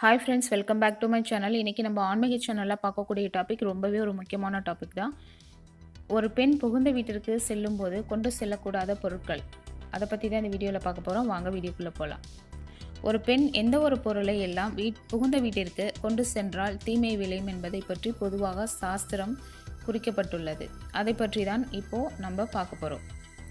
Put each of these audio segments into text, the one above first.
hi friends welcome back to my channel இன்றைக்கி நம்ம ஆன்மீக சேனலில் பார்க்கக்கூடிய டாபிக் ரொம்பவே ஒரு முக்கியமான டாபிக் தான் ஒரு பெண் புகுந்த வீட்டிற்கு செல்லும்போது கொண்டு செல்லக்கூடாத பொருட்கள் அதை பற்றி தான் இந்த வீடியோவில் பார்க்க போகிறோம் வாங்க வீடியோக்குள்ளே போகலாம் ஒரு பெண் எந்த ஒரு பொருளை எல்லாம் வீட் புகுந்த வீட்டிற்கு கொண்டு சென்றால் தீமை விளையும் என்பதை பற்றி பொதுவாக சாஸ்திரம் குறிக்கப்பட்டுள்ளது அதை பற்றி தான் இப்போது நம்ம பார்க்க போகிறோம்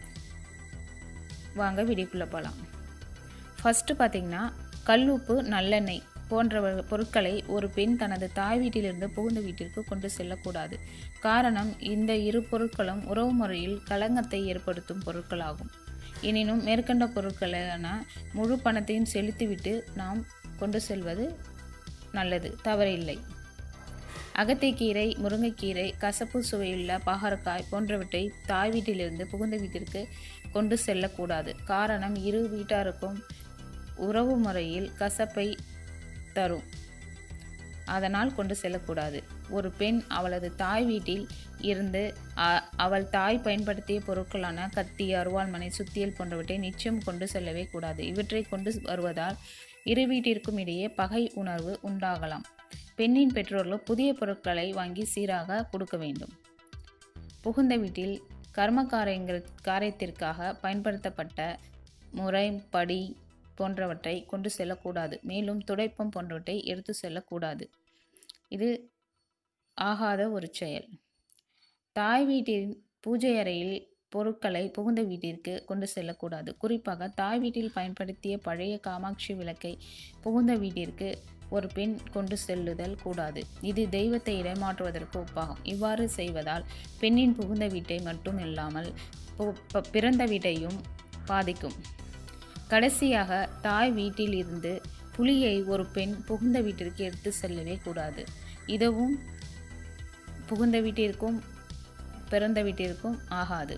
வாங்க வீடியோக்குள்ளே போகலாம் ஃபஸ்ட்டு பார்த்திங்கன்னா கல்லுப்பு நல்லெண்ணெய் போன்ற வ- பொருட்களை ஒரு பெண் தனது தாய் வீட்டிலிருந்து புகுந்த வீட்டிற்கு கொண்டு செல்லக்கூடாது காரணம் இந்த இரு பொருட்களும் உறவு முறையில் களங்கத்தை ஏற்படுத்தும் பொருட்களாகும் எனினும் மேற்கண்ட பொருட்களான முழு பணத்தையும் செலுத்திவிட்டு நாம் கொண்டு செல்வது நல்லது தவறில்லை அகத்தைக்கீரை முருங்கைக்கீரை கசப்பு சுவையுள்ள பாகற்காய் போன்றவற்றை தாய் வீட்டிலிருந்து புகுந்த வீட்டிற்கு கொண்டு செல்லக்கூடாது காரணம் இரு வீட்டாருக்கும் உறவு முறையில் கசப்பை தரும் அதனால் கொண்டு செல்லக்கூடாது ஒரு பெண் அவளது தாய் வீட்டில் இருந்து அ- அவள் தாய் பயன்படுத்திய பொருட்களான கத்தி அருவாள்மனை சுத்தியல் போன்றவற்றை நிச்சயம் கொண்டு செல்லவே கூடாது இவற்றை கொண்டு வருவதால் இரு வீட்டிற்கும் இடையே பகை உணர்வு உண்டாகலாம் பெண்ணின் பெற்றோர்கள் புதிய பொருட்களை வாங்கி சீராக கொடுக்க வேண்டும் புகுந்த வீட்டில் கர்ம காரியங்கள் காரியத்திற்காக பயன்படுத்தப்பட்ட முறை படி போன்றவற்றை கொண்டு செல்லக்கூடாது மேலும் துடைப்பம் போன்றவற்றை எடுத்து செல்லக்கூடாது இது ஆகாத ஒரு செயல் தாய் வீட்டின் பூஜை அறையில் பொருட்களை புகுந்த வீட்டிற்கு கொண்டு செல்லக்கூடாது குறிப்பாக தாய் வீட்டில் பயன்படுத்திய பழைய காமாட்சி விளக்கை புகுந்த வீட்டிற்கு ஒரு பெண் கொண்டு செல்லுதல் கூடாது இது தெய்வத்தை இடமாற்றுவதற்கு ஒப்பாகும் இவ்வாறு செய்வதால் பெண்ணின் புகுந்த வீட்டை மட்டும் இல்லாமல் பு- ப- பிறந்த வீட்டையும் பாதிக்கும் கடைசியாக தாய் வீட்டில் இருந்து புலியை ஒரு பெண் புகுந்த வீட்டிற்கு எடுத்து செல்லவே கூடாது இதுவும் புகுந்த வீட்டிற்கும் பிறந்த வீட்டிற்கும் ஆகாது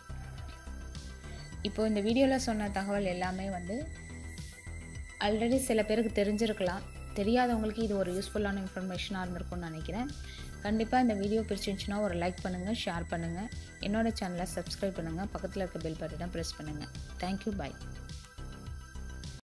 இப்போ இந்த வீடியோவில் சொன்ன தகவல் எல்லாமே வந்து ஆல்ரெடி சில பேருக்கு தெரிஞ்சிருக்கலாம் தெரியாதவங்களுக்கு இது ஒரு யூஸ்ஃபுல்லான இன்ஃபர்மேஷனாக இருந்திருக்கும்னு நினைக்கிறேன் கண்டிப்பாக இந்த வீடியோ பிடிச்சிருந்துச்சுன்னா ஒரு லைக் பண்ணுங்கள் ஷேர் பண்ணுங்கள் என்னோட சேனலை சப்ஸ்கிரைப் பண்ணுங்கள் பக்கத்தில் இருக்க பெல் பட்டனை ப்ரெஸ் பண்ணுங்கள் தேங்க்யூ பை